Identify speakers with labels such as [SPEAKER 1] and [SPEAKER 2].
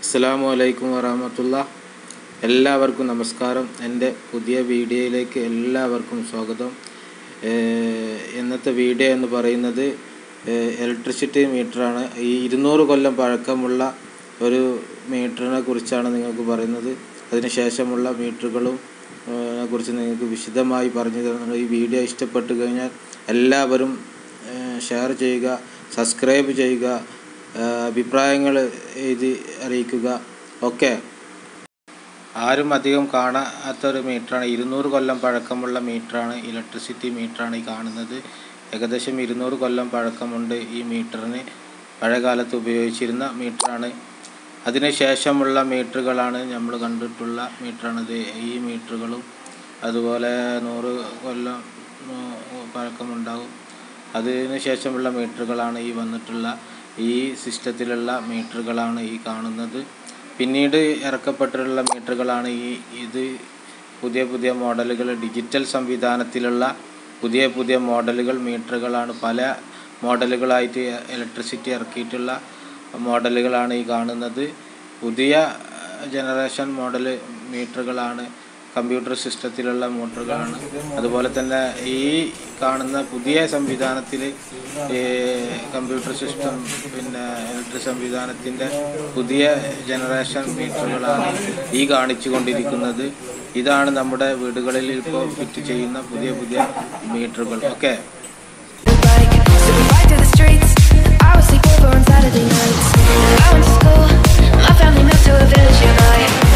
[SPEAKER 1] അസ്സാം വലൈക്കും വറഹമത്തുള്ള എല്ലാവർക്കും നമസ്കാരം എൻ്റെ പുതിയ വീഡിയോയിലേക്ക് എല്ലാവർക്കും സ്വാഗതം ഏഹ് ഇന്നത്തെ വീഡിയോ എന്ന് പറയുന്നത് ഇലക്ട്രിസിറ്റി മീറ്ററാണ് ഈ ഇരുന്നൂറ് കൊല്ലം പഴക്കമുള്ള ഒരു മീറ്ററിനെ കുറിച്ചാണ് നിങ്ങൾക്ക് പറയുന്നത് അതിന് ശേഷമുള്ള മീറ്ററുകളും ഏഹ് കുറിച്ച് നിങ്ങൾക്ക് വിശദമായി പറഞ്ഞു തരുന്നത് ഈ വീഡിയോ ഇഷ്ടപ്പെട്ട് കഴിഞ്ഞാൽ എല്ലാവരും ഷെയർ ചെയ്യുക സബ്സ്ക്രൈബ് ചെയ്യുക ഏഹ് അഭിപ്രായങ്ങൾ എഴുതി അറിയിക്കുക ഓക്കെ ആരും അധികം കാണാത്തൊരു മീറ്ററാണ് ഇരുന്നൂറ് കൊല്ലം പഴക്കമുള്ള മീറ്ററാണ് ഇലക്ട്രിസിറ്റി മീറ്ററാണ് ഈ കാണുന്നത് ഏകദേശം ഇരുന്നൂറ് കൊല്ലം പഴക്കമുണ്ട് ഈ മീറ്ററിന് പഴയകാലത്ത് ഉപയോഗിച്ചിരുന്ന മീറ്ററാണ് അതിന് ശേഷമുള്ള മീറ്ററുകളാണ് നമ്മൾ കണ്ടിട്ടുള്ള മീറ്ററാണിത് ഈ മീറ്ററുകളും അതുപോലെ നൂറ് കൊല്ലം ഉം, പഴക്കമുണ്ടാകും അതിന് ശേഷമുള്ള മീറ്ററുകളാണ് ഈ വന്നിട്ടുള്ള ഈ സിസ്റ്റത്തിലുള്ള മീറ്ററുകളാണ് ഈ കാണുന്നത് പിന്നീട് ഇറക്കപ്പെട്ടിട്ടുള്ള മീറ്ററുകളാണ് ഈ ഇത് പുതിയ പുതിയ മോഡലുകൾ ഡിജിറ്റൽ സംവിധാനത്തിലുള്ള പുതിയ പുതിയ മോഡലുകൾ മീറ്ററുകളാണ് പല മോഡലുകളായിട്ട് ഇലക്ട്രിസിറ്റി ഇറക്കിയിട്ടുള്ള മോഡലുകളാണ് ഈ കാണുന്നത് പുതിയ ജനറേഷൻ മോഡൽ മീറ്ററുകളാണ് കമ്പ്യൂട്ടർ സിസ്റ്റത്തിലുള്ള മോട്ടറുകളാണ് അതുപോലെ തന്നെ ഈ കാണുന്ന പുതിയ സംവിധാനത്തിൽ കമ്പ്യൂട്ടർ സിസ്റ്റം പിന്നെ ഇലക്ട്രിക് സംവിധാനത്തിൻ്റെ പുതിയ ജനറേഷൻ മീറ്ററുകളാണ് ഈ കാണിച്ചു കൊണ്ടിരിക്കുന്നത് ഇതാണ് നമ്മുടെ വീടുകളിൽ ഇപ്പോൾ ഫിറ്റ് ചെയ്യുന്ന പുതിയ പുതിയ മീറ്ററുകൾ okay
[SPEAKER 2] bike, so we ride through the streets. I would sleep over on Saturday nights. I went to school, my family moved to a village nearby.